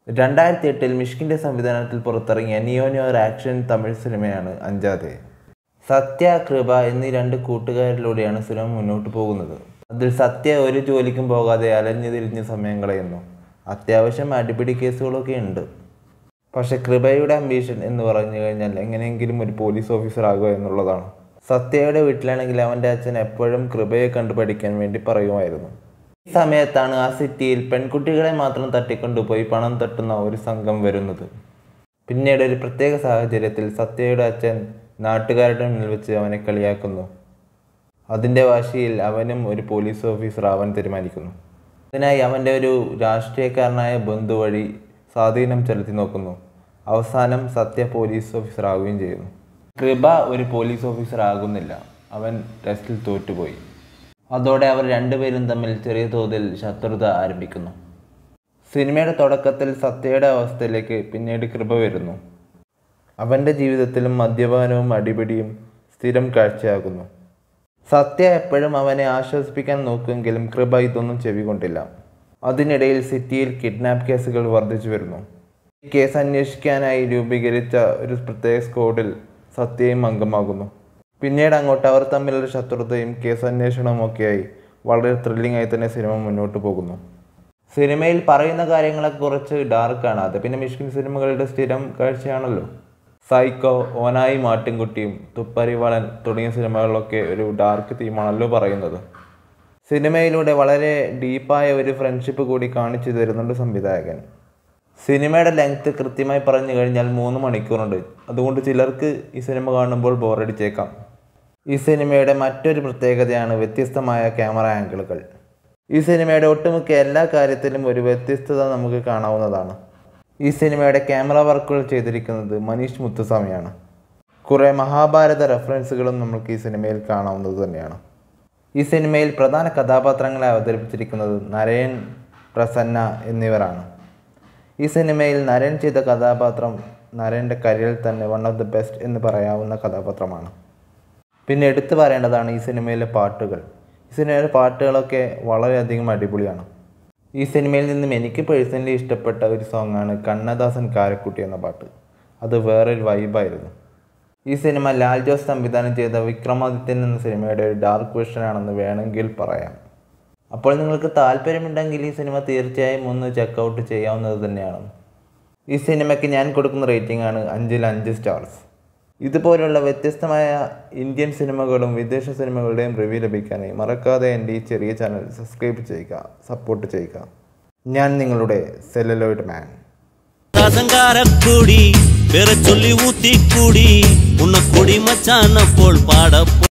രണ്ടായിരത്തി എട്ടിൽ മിഷ്കിൻ്റെ സംവിധാനത്തിൽ പുറത്തിറങ്ങിയ നിയോനിയോ ഒരു ആക്ഷൻ തമിഴ് സിനിമയാണ് അഞ്ചാതെ സത്യ കൃപ എന്നീ രണ്ട് കൂട്ടുകാരിലൂടെയാണ് സിനിമ മുന്നോട്ട് പോകുന്നത് അതിൽ സത്യ ഒരു ജോലിക്കും പോകാതെ അലഞ്ഞു തിരിഞ്ഞ് സമയം കളയുന്നു അത്യാവശ്യം അടിപിടി കേസുകളൊക്കെ ഉണ്ട് പക്ഷെ കൃപയുടെ അംബീഷൻ എന്ന് പറഞ്ഞു കഴിഞ്ഞാൽ എങ്ങനെയെങ്കിലും ഒരു പോലീസ് ഓഫീസർ ആകുക എന്നുള്ളതാണ് സത്യയുടെ വീട്ടിലാണെങ്കിൽ അവൻ്റെ അച്ഛൻ എപ്പോഴും കൃപയെ കണ്ടു പഠിക്കാൻ വേണ്ടി പറയുമായിരുന്നു ഈ സമയത്താണ് ആ സിറ്റിയിൽ പെൺകുട്ടികളെ മാത്രം തട്ടിക്കൊണ്ടുപോയി പണം തട്ടുന്ന ഒരു സംഘം വരുന്നത് പിന്നീട് ഒരു പ്രത്യേക സാഹചര്യത്തിൽ സത്യയുടെ അച്ഛൻ നാട്ടുകാരുടെ മുന്നിൽ വെച്ച് അവനെ കളിയാക്കുന്നു അതിൻ്റെ വാശിയിൽ അവനും ഒരു പോലീസ് ഓഫീസർ ആവാൻ തീരുമാനിക്കുന്നു അതിനായി അവൻ്റെ ഒരു രാഷ്ട്രീയക്കാരനായ ബന്ധു വഴി സ്വാധീനം ചെലുത്തി നോക്കുന്നു അവസാനം സത്യ പോലീസ് ഓഫീസർ ആവുകയും ചെയ്യുന്നു കൃപ ഒരു പോലീസ് ഓഫീസർ ആകുന്നില്ല അവൻ ടെസ്റ്റിൽ തോറ്റുപോയി അതോടെ അവർ രണ്ടുപേരും തമ്മിൽ ചെറിയ തോതിൽ ശത്രുത ആരംഭിക്കുന്നു സിനിമയുടെ തുടക്കത്തിൽ സത്യയുടെ അവസ്ഥയിലേക്ക് പിന്നീട് കൃപ വരുന്നു അവൻ്റെ ജീവിതത്തിലും മദ്യപാനവും അടിപിടിയും സ്ഥിരം കാഴ്ചയാകുന്നു സത്യ എപ്പോഴും അവനെ ആശ്വസിപ്പിക്കാൻ നോക്കുമെങ്കിലും കൃപ ഇതൊന്നും ചെവികൊണ്ടില്ല അതിനിടയിൽ സിറ്റിയിൽ കിഡ്നാപ്പ് കേസുകൾ വർദ്ധിച്ചു വരുന്നു ഈ കേസ് അന്വേഷിക്കാനായി രൂപീകരിച്ച ഒരു പ്രത്യേക സ്ക്വാഡിൽ സത്യയും അംഗമാകുന്നു പിന്നീട് അങ്ങോട്ട് അവർ തമ്മിലുള്ള ശത്രുതയും കേസ് അന്വേഷണവും ഒക്കെയായി വളരെ ത്രില്ലിംഗ് ആയി തന്നെ സിനിമ മുന്നോട്ട് പോകുന്നു സിനിമയിൽ പറയുന്ന കാര്യങ്ങളൊക്കെ കുറച്ച് ഡാർക്കാണ് അത് പിന്നെ മിഷ്കിൻ സിനിമകളുടെ സ്ഥിരം കാഴ്ചയാണല്ലോ സൈക്കോ ഓനായി മാട്ടിൻകുട്ടിയും തുപ്പരിവാളൻ തുടങ്ങിയ സിനിമകളിലൊക്കെ ഒരു ഡാർക്ക് തീമാണല്ലോ പറയുന്നത് സിനിമയിലൂടെ വളരെ ഡീപ്പായ ഒരു ഫ്രണ്ട്ഷിപ്പ് കൂടി കാണിച്ചു തരുന്നുണ്ട് സംവിധായകൻ സിനിമയുടെ ലെങ്ത് കൃത്യമായി പറഞ്ഞു കഴിഞ്ഞാൽ മൂന്ന് മണിക്കൂറുണ്ട് അതുകൊണ്ട് ചിലർക്ക് ഈ സിനിമ കാണുമ്പോൾ ബോറടിച്ചേക്കാം ഈ സിനിമയുടെ മറ്റൊരു പ്രത്യേകതയാണ് വ്യത്യസ്തമായ ക്യാമറ ആംഗിളുകൾ ഈ സിനിമയുടെ ഒട്ടുമിക്ക എല്ലാ കാര്യത്തിലും ഒരു വ്യത്യസ്തത നമുക്ക് കാണാവുന്നതാണ് ഈ സിനിമയുടെ ക്യാമറ വർക്കുകൾ ചെയ്തിരിക്കുന്നത് മനീഷ് മുത്തുസ്വാമിയാണ് കുറേ മഹാഭാരത റെഫറൻസുകളും നമുക്ക് ഈ സിനിമയിൽ കാണാവുന്നത് തന്നെയാണ് ഈ സിനിമയിൽ പ്രധാന കഥാപാത്രങ്ങളെ അവതരിപ്പിച്ചിരിക്കുന്നത് നരയൻ പ്രസന്ന എന്നിവരാണ് ഈ സിനിമയിൽ നരൻ ചെയ്ത കഥാപാത്രം നരൻ്റെ കരിയറിൽ തന്നെ വൺ ഓഫ് ദി ബെസ്റ്റ് എന്ന് പറയാവുന്ന കഥാപാത്രമാണ് പിന്നെ എടുത്തു പറയേണ്ടതാണ് ഈ സിനിമയിലെ പാട്ടുകൾ ഈ സിനിമയിലെ പാട്ടുകളൊക്കെ വളരെയധികം അടിപൊളിയാണ് ഈ സിനിമയിൽ നിന്നും എനിക്ക് പേഴ്സണലി ഇഷ്ടപ്പെട്ട ഒരു സോങ്ങാണ് കണ്ണദാസൻ കാരക്കുട്ടി എന്ന പാട്ട് അത് വേറൊരു വൈബായിരുന്നു ഈ സിനിമ ലാൽ ജോസ് സംവിധാനം ചെയ്ത വിക്രമാദിത്യൻ എന്ന സിനിമയുടെ ഒരു ഡാർക്ക് വേർഷൻ ആണെന്ന് വേണമെങ്കിൽ പറയാം അപ്പോൾ നിങ്ങൾക്ക് താല്പര്യമുണ്ടെങ്കിൽ ഈ സിനിമ തീർച്ചയായും ഒന്ന് ചെക്കൗട്ട് ചെയ്യാവുന്നത് തന്നെയാണ് ഈ സിനിമയ്ക്ക് ഞാൻ കൊടുക്കുന്ന റേറ്റിംഗ് ആണ് അഞ്ചിൽ അഞ്ച് സ്റ്റാർസ് ഇതുപോലുള്ള വ്യത്യസ്തമായ ഇന്ത്യൻ സിനിമകളും വിദേശ സിനിമകളുടെയും റിവ്യൂ ലഭിക്കാനായി മറക്കാതെ എൻ്റെ ഈ ചെറിയ ചാനൽ സബ്സ്ക്രൈബ് ചെയ്യുക സപ്പോർട്ട് ചെയ്യുക ഞാൻ നിങ്ങളുടെ സെലലോയിഡ് മാൻ சங்காரக்குடி பேர சொல்லி ஊத்தி கூடி உன்னை குடி மச்சான போல் பாட